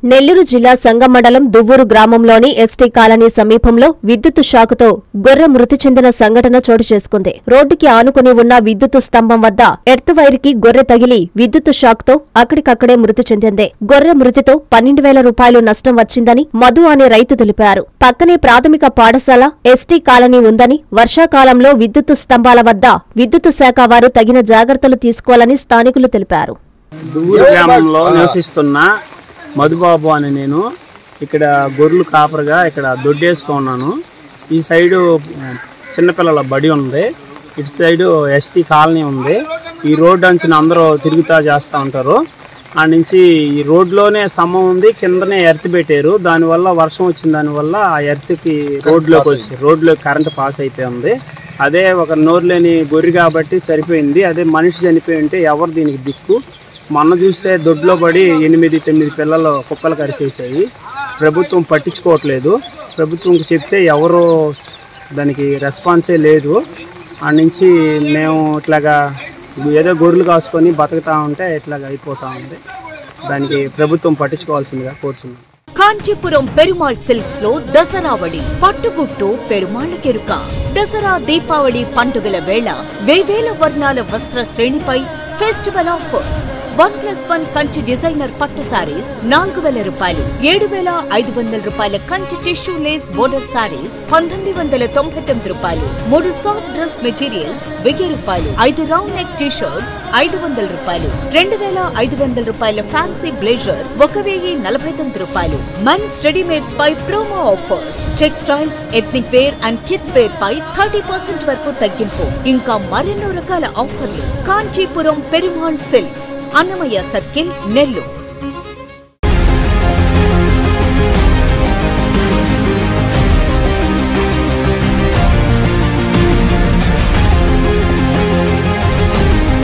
నెల్లూరు జిల్లా సంగం మండలం దువ్వూరు గ్రామంలోని ఎస్టీ కాలనీ సమీపంలో విద్యుత్ షాకుతో గొర్రె మృతి చెందిన సంఘటన చోటు చేసుకుంది రోడ్డుకి ఆనుకుని ఉన్న విద్యుత్ స్తంభం వద్ద ఎర్త్ వైర్ కి గొర్రె తగిలి విద్యుత్ షాక్తో అక్కడికక్కడే మృతి చెందింది గొర్రె మృతితో పన్నెండు వేల రూపాయలు నష్టం వచ్చిందని మధు అనే రైతు తెలిపారు పక్కనే ప్రాథమిక పాఠశాల ఎస్టీ కాలనీ ఉందని వర్షాకాలంలో విద్యుత్ స్తంభాల వద్ద విద్యుత్ శాఖ వారు తగిన జాగ్రత్తలు తీసుకోవాలని స్థానికులు తెలిపారు దువ్వూరు గ్రామంలో నివసిస్తున్న మధుబాబు అని నేను ఇక్కడ గొర్రెలు కాపరగా ఇక్కడ దొడ్డేసుకున్నాను ఈ సైడు ఆ, చిన్నపిల్లల బడి ఉంది ఇటు సైడు ఎస్టీ కాలనీ ఉంది ఈ రోడ్డు అంచున అందరూ తిరుగుతా చేస్తూ ఉంటారు ఆ నుంచి ఈ రోడ్లోనే స్తంభం ఉంది కిందనే ఎర్త్ పెట్టారు దానివల్ల వర్షం వచ్చిన దానివల్ల ఆ ఎర్త్కి రోడ్లోకి వచ్చి రోడ్లో కరెంట్ పాస్ అయిపోయి ఉంది అదే ఒక నోరు లేని గొర్రె కాబట్టి సరిపోయింది అదే మనిషి చనిపోయి ఉంటే ఎవరు దీనికి దిక్కు మొన్న చూస్తే దొడ్లో పడి ఎనిమిది తొమ్మిది పిల్లలు కుక్కలు కరిచేసాయి ప్రభుత్వం పట్టించుకోవట్లేదు ప్రభుత్వంకి చెప్తే ఎవరు దానికి రెస్పాన్సే లేదు ఆ నుంచి మేము ఇట్లాగా ఏదో గొర్రెలు కాసుకొని బతుకుతా ఉంటే ఇట్లాగా అయిపోతా ఉంది దానికి ప్రభుత్వం పట్టించుకోవాల్సిందిగా కోరుచున్నాం కాంచీపురం పెరుమాళ్ సిల్క్స్ లో దసరావళి పట్టుగుట్టు పెరుమాళ్ కెరుక దసరా దీపావళి పండుగల వేళ వేవేల వర్ణాల వస్త్ర శ్రేణిపై festival offers one plus one Kanchi designer పట్టు సారీస్ నాలుగు వేల రూపాయలు ఏడు వేల ఐదు వందల రూపాయల Kanchi tissue lace border saris పంతొమ్మిది వందల తొంభై తొమ్మిది రూపాయలు మూడు సాఫ్ట్ డ్రెస్ మెటీరియల్స్ వెయ్యి రూపాయలు ఐదు రౌండ్ నెక్ టీ షర్ట్స్ ఐదు వందల రూపాయలు రెండు వేల ఐదు వందల రూపాయల ఫ్యాన్సీ బ్లేజర్ ఒక వెయ్యి నలభై తొమ్మిది రూపాయలు మెన్స్ రెడీమేడ్స్ పై promo offers textiles ethnic wear and kids wear పై థర్టీ పర్సెంట్ వరకు తగ్గింపు ఇంకా మరెన్నో రకాల ఆఫర్లు కాంచీపురం పెరుమాళ్ సిల్క్స్ అన్నమయ్య సర్కిల్ నెల్లూరు